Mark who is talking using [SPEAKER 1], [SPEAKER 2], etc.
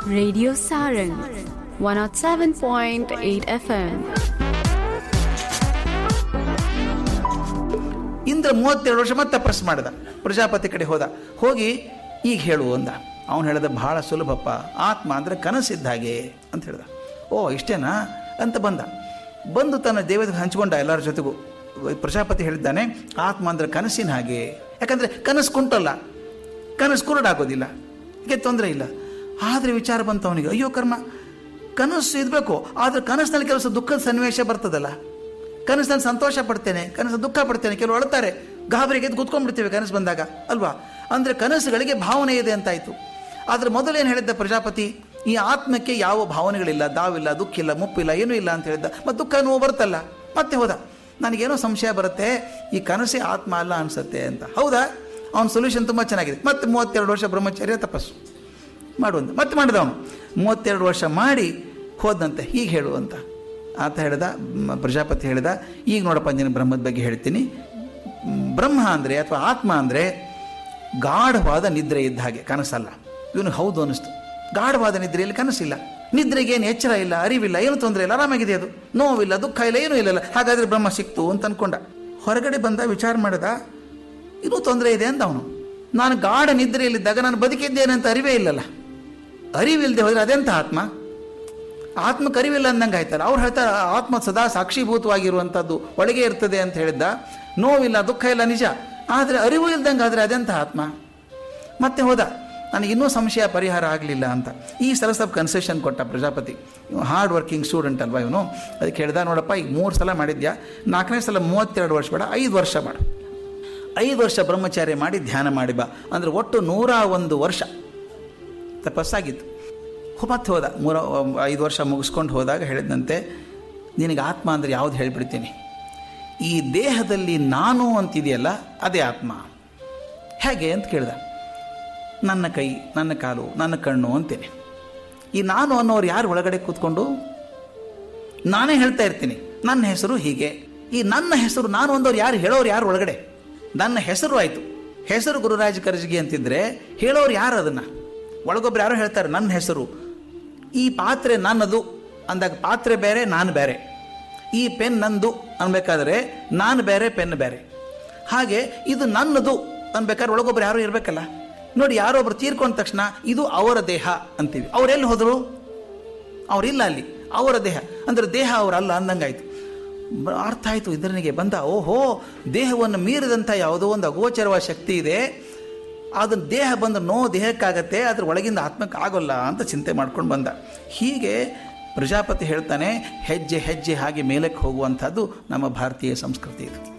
[SPEAKER 1] Radio Sarang 107.8 FM.
[SPEAKER 2] Indra ಮೂವತ್ತೆರಡು ವರ್ಷ ಮತ್ತೆ ತಪಸ್ ಮಾಡಿದ ಪ್ರಜಾಪತಿ ಕಡೆ ಹೋದ ಹೋಗಿ ಈಗ ಹೇಳು ಅಂದ ಅವನು ಹೇಳಿದ ಬಹಳ ಸುಲಭಪ್ಪ ಆತ್ಮ ಅಂದರೆ ಕನಸಿದ್ದ ಹಾಗೆ ಅಂತ ಹೇಳ್ದ ಓ ಇಷ್ಟೇನಾ ಅಂತ ಬಂದ ಬಂದು ತನ್ನ ದೇವತೆ ಹಂಚ್ಕೊಂಡ ಎಲ್ಲರ ಜೊತೆಗೂ ಪ್ರಜಾಪತಿ ಹೇಳಿದ್ದಾನೆ ಆತ್ಮ ಅಂದರೆ ಕನಸಿನ ಹಾಗೆ ಯಾಕಂದರೆ ಕನಸು ಕುಂಟಲ್ಲ ಕನಸು ಕುರುಡಾಗೋದಿಲ್ಲ ಹೀಗೆ ತೊಂದರೆ ಇಲ್ಲ ಆದರೆ ವಿಚಾರ ಬಂತು ಅವನಿಗೆ ಅಯ್ಯೋ ಕರ್ಮ ಕನಸು ಇರಬೇಕು ಆದರೆ ಕನಸಿನಲ್ಲಿ ಕೆಲಸ ದುಃಖದ ಸನ್ನಿವೇಶ ಬರ್ತದಲ್ಲ ಕನಸಿನಲ್ಲಿ ಸಂತೋಷ ಪಡ್ತೇನೆ ಕನಸು ದುಃಖ ಪಡ್ತೇನೆ ಕೆಲವು ಅಳ್ತಾರೆ ಗಾಬರಿಗೆ ಎದ್ದು ಕೂತ್ಕೊಂಡ್ಬಿಡ್ತೇವೆ ಕನಸು ಬಂದಾಗ ಅಲ್ವಾ ಅಂದರೆ ಕನಸುಗಳಿಗೆ ಭಾವನೆ ಇದೆ ಅಂತಾಯಿತು ಆದರೆ ಮೊದಲೇನು ಹೇಳಿದ್ದ ಪ್ರಜಾಪತಿ ಈ ಆತ್ಮಕ್ಕೆ ಯಾವ ಭಾವನೆಗಳಿಲ್ಲ ದಾವಿಲ್ಲ ದುಃಖಿಲ್ಲ ಮುಪ್ಪಿಲ್ಲ ಏನೂ ಇಲ್ಲ ಅಂತ ಹೇಳಿದ್ದ ಮತ್ತು ದುಃಖ ನೋವು ಬರುತ್ತಲ್ಲ ಮತ್ತೆ ಹೋದ ನನಗೇನೋ ಸಂಶಯ ಬರುತ್ತೆ ಈ ಕನಸೇ ಆತ್ಮ ಅಲ್ಲ ಅನಿಸುತ್ತೆ ಅಂತ ಹೌದಾ ಅವನ ಸೊಲ್ಯೂಷನ್ ತುಂಬ ಚೆನ್ನಾಗಿದೆ ಮತ್ತೆ ಮೂವತ್ತೆರಡು ವರ್ಷ ಬ್ರಹ್ಮಚರ್ಯ ತಪಸ್ಸು ಮಾಡುವಂತ ಮತ್ತೆ ಮಾಡಿದ ಅವನು ಮೂವತ್ತೆರಡು ವರ್ಷ ಮಾಡಿ ಹೋದಂತೆ ಹೀಗೆ ಹೇಳು ಅಂತ ಆತ ಹೇಳಿದ ಮ್, ಪ್ರಜಾಪತಿ ಹೇಳಿದ ಈಗ ನೋಡಪ್ಪ ನೀನು ಬ್ರಹ್ಮದ ಬಗ್ಗೆ ಹೇಳ್ತೀನಿ ಮ್, ಬ್ರಹ್ಮ ಅಂದರೆ ಅಥವಾ ಆತ್ಮ ಅಂದರೆ ಗಾಢವಾದ ನಿದ್ರೆ ಇದ್ದ ಹಾಗೆ ಕನಸಲ್ಲ ಇವನು ಹೌದು ಅನ್ನಿಸ್ತು ಗಾಢವಾದ ನಿದ್ರೆಯಲ್ಲಿ ಕನಸಿಲ್ಲ ನಿದ್ರೆಗೆ ಏನು ಎಚ್ಚರ ಇಲ್ಲ ಅರಿವಿಲ್ಲ ಏನು ತೊಂದರೆ ಇಲ್ಲ ಆರಾಮಾಗಿದೆ ಅದು ನೋವಿಲ್ಲ ದುಃಖ ಇಲ್ಲ ಏನೂ ಇಲ್ಲ ಹಾಗಾದರೆ ಬ್ರಹ್ಮ ಸಿಕ್ತು ಅಂತ ಅನ್ಕೊಂಡ ಹೊರಗಡೆ ಬಂದ ವಿಚಾರ ಮಾಡಿದ ಇನ್ನೂ ತೊಂದರೆ ಇದೆ ಅಂತ ಅವನು ನಾನು ಗಾಢ ನಿದ್ರೆಯಲ್ಲಿದ್ದಾಗ ನಾನು ಬದುಕಿದ್ದೇನೆ ಅಂತ ಅರಿವೇ ಇಲ್ಲಲ್ಲ ಅರಿವಿಲ್ಲದೆ ಹೋದರೆ ಅದೆಂತ ಆತ್ಮ ಆತ್ಮಕ್ಕೆ ಅರಿವಿಲ್ಲ ಅಂದಂಗೆ ಆಯ್ತಲ್ಲ ಅವ್ರು ಹೇಳ್ತಾರೆ ಆತ್ಮ ಸದಾ ಸಾಕ್ಷೀಭೂತವಾಗಿರುವಂಥದ್ದು ಒಳಗೆ ಇರ್ತದೆ ಅಂತ ಹೇಳಿದ್ದ ನೋವಿಲ್ಲ ದುಃಖ ಇಲ್ಲ ನಿಜ ಆದರೆ ಅರಿವು ಇಲ್ದಂಗೆ ಆದರೆ ಅದೆಂತ ಆತ್ಮ ಮತ್ತೆ ಹೋದ ನನಗೆ ಇನ್ನೂ ಸಂಶಯ ಪರಿಹಾರ ಆಗಲಿಲ್ಲ ಅಂತ ಈ ಸಲ ಸ್ವಲ್ಪ ಕನ್ಸೆಷನ್ ಕೊಟ್ಟ ಪ್ರಜಾಪತಿ ಹಾರ್ಡ್ ವರ್ಕಿಂಗ್ ಸ್ಟೂಡೆಂಟ್ ಅಲ್ವಾ ಇವನು ಅದಕ್ಕೆ ಹೇಳ್ದ ನೋಡಪ್ಪ ಈಗ ಮೂರು ಸಲ ಮಾಡಿದ್ಯಾ ನಾಲ್ಕನೇ ಸಲ ಮೂವತ್ತೆರಡು ವರ್ಷ ಬೇಡ ಐದು ವರ್ಷ ಮಾಡು ಐದು ವರ್ಷ ಬ್ರಹ್ಮಚಾರ್ಯ ಮಾಡಿ ಧ್ಯಾನ ಮಾಡಿ ಬಾ ಅಂದರೆ ಒಟ್ಟು ನೂರ ಒಂದು ವರ್ಷ ತಪಸ್ಸಾಗಿತ್ತು ಹೋ, ಮತ್ತೆ ಹೋದ ಮೂರ ಐದು ವರ್ಷ ಮುಗಿಸ್ಕೊಂಡು ಹೋದಾಗ ಹೇಳಿದಂತೆ ನಿನಗೆ ಆತ್ಮ ಅಂದರೆ ಯಾವ್ದು ಹೇಳಿಬಿಡ್ತೀನಿ ಈ ದೇಹದಲ್ಲಿ ನಾನು ಅಂತಿದೆಯಲ್ಲ ಅದೇ ಆತ್ಮ ಹೇಗೆ ಅಂತ ಕೇಳ್ದ ನನ್ನ ಕೈ ನನ್ನ ಕಾಲು ನನ್ನ ಕಣ್ಣು ಅಂತೇನೆ ಈ ನಾನು ಅನ್ನೋರು ಯಾರು ಒಳಗಡೆ ಕೂತ್ಕೊಂಡು ನಾನೇ ಹೇಳ್ತಾ ಇರ್ತೀನಿ ನನ್ನ ಹೆಸರು ಹೀಗೆ ಈ ನನ್ನ ಹೆಸರು ನಾನು ಅಂದವ್ರು ಯಾರು ಹೇಳೋರು ಯಾರು ಒಳಗಡೆ ನನ್ನ ಹೆಸರು ಆಯಿತು ಹೆಸರು ಗುರುರಾಜ್ ಕರ್ಜಿಗೆ ಅಂತಿದ್ರೆ ಹೇಳೋರು ಯಾರು ಅದನ್ನು ಒಳಗೊಬ್ರು ಯಾರೋ ಹೇಳ್ತಾರೆ ನನ್ನ ಹೆಸರು ಈ ಪಾತ್ರೆ ನನ್ನದು ಅಂದಾಗ ಪಾತ್ರೆ ಬೇರೆ ನಾನು ಬೇರೆ ಈ ಪೆನ್ ನಂದು ಅನ್ಬೇಕಾದ್ರೆ ನಾನು ಬೇರೆ ಪೆನ್ ಬೇರೆ ಹಾಗೆ ಇದು ನನ್ನದು ಅನ್ಬೇಕಾದ್ರೆ ಒಳಗೊಬ್ರು ಯಾರು ಇರಬೇಕಲ್ಲ ನೋಡಿ ಯಾರೊಬ್ರು ತೀರ್ಕೊಂಡ ತಕ್ಷಣ ಇದು ಅವರ ದೇಹ ಅಂತೀವಿ ಅವರೆಲ್ಲಿ ಹೋದರು ಅವರಿಲ್ಲ ಅಲ್ಲಿ ಅವರ ದೇಹ ಅಂದರೆ ದೇಹ ಅವರಲ್ಲ ಅಂದಂಗಾಯ್ತು ಬ- ಅರ್ಥ ಆಯಿತು ಇದರನಿಗೆ ಬಂದ ಓಹೋ ದೇಹವನ್ನು ಮೀರಿದಂಥ ಯಾವುದೋ ಒಂದು ಅಗೋಚರವಾದ ಶಕ್ತಿ ಇದೆ ಅದನ್ನ ದೇಹ ಬಂದು ನೋ ದೇಹಕ್ಕಾಗತ್ತೆ ಅದ್ರ ಒಳಗಿಂದ ಆತ್ಮಕ್ಕೆ ಆಗೋಲ್ಲ ಅಂತ ಚಿಂತೆ ಮಾಡ್ಕೊಂಡು ಬಂದ ಹೀಗೆ ಪ್ರಜಾಪತಿ ಹೇಳ್ತಾನೆ ಹೆಜ್ಜೆ ಹೆಜ್ಜೆ ಹಾಗೆ ಮೇಲಕ್ಕೆ ಹೋಗುವಂಥದ್ದು ನಮ್ಮ ಭಾರತೀಯ ಸಂಸ್ಕೃತಿ ಇದು